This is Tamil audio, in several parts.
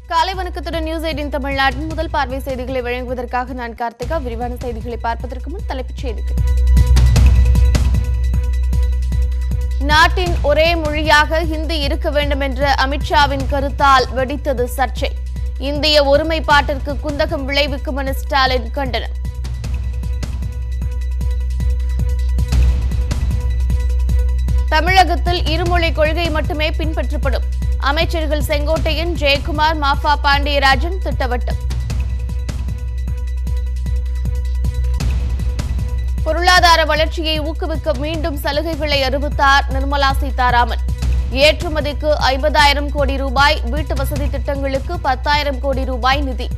காலை வணக்கத்துடன் நியூஸ் எயிட்டின் தமிழ்நாட்டின் முதல் பார்வை செய்திகளை வழங்குவதற்காக நான் கார்த்திகா விரிவான செய்திகளை பார்ப்பதற்கு முன் தலைப்புச் செய்திகள் நாட்டின் ஒரே மொழியாக ஹிந்தி இருக்க வேண்டும் என்ற அமித்ஷாவின் கருத்தால் வெடித்தது சர்ச்சை இந்திய ஒருமைப்பாட்டிற்கு குந்தகம் விளைவிக்கும் என ஸ்டாலின் கண்டனம் தமிழகத்தில் இருமொழி கொள்கை மட்டுமே பின்பற்றப்படும் அமைச்சர்கள் செங்கோட்டையன் ஜெயக்குமார் மாஃபா பாண்டியராஜன் திட்டவட்டம் பொருளாதார வளர்ச்சியை ஊக்குவிக்க மீண்டும் சலுகைகளை அறிவித்தார் நிர்மலா சீதாராமன் ஏற்றுமதிக்கு ஐம்பதாயிரம் கோடி ரூபாய் வீட்டு வசதி திட்டங்களுக்கு பத்தாயிரம் கோடி ரூபாய் நிதி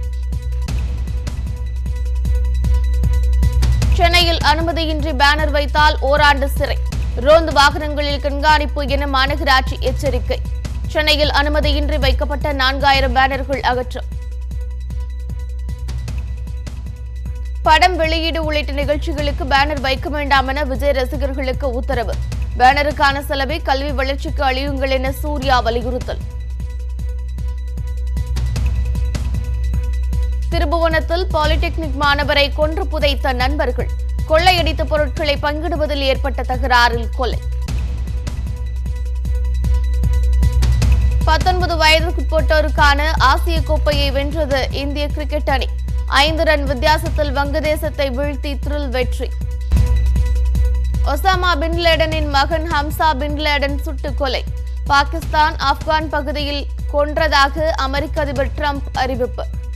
சென்னையில் அனுமதியின்றி பேனர் வைத்தால் ஓராண்டு சிறை ரோந்து வாகனங்களில் கண்காணிப்பு என மாநகராட்சி எச்சரிக்கை சென்னையில் அனுமதியின்றி வைக்கப்பட்ட நான்காயிரம் பேனர்கள் அகற்றம் படம் வெளியீடு உள்ளிட்ட நிகழ்ச்சிகளுக்கு பேனர் வைக்க வேண்டாம் என விஜய் ரசிகர்களுக்கு உத்தரவு பேனருக்கான செலவை கல்வி வளர்ச்சிக்கு அழியுங்கள் என சூர்யா வலியுறுத்தல் திருபுவனத்தில் பாலிடெக்னிக் மாணவரை கொன்று புதைத்த நண்பர்கள் கொள்ளையடித்த பொருட்களை பங்கிடுவதில் ஏற்பட்ட தகராறில் கொலை பத்தொன்பது வயதுக்குட்பட்டோருக்கான ஆசிய கோப்பையை வென்றது இந்திய கிரிக்கெட் அணி ஐந்து ரன் வித்தியாசத்தில் வங்கதேசத்தை வீழ்த்தி த்ரில் வெற்றி ஒசாமா பின் லேடனின் மகன் ஹம்சா பின் லேடன் சுட்டுக் கொலை பாகிஸ்தான் ஆப்கான் பகுதியில் கொன்றதாக அமெரிக்க அதிபர் ட்ரம்ப் அறிவிப்பு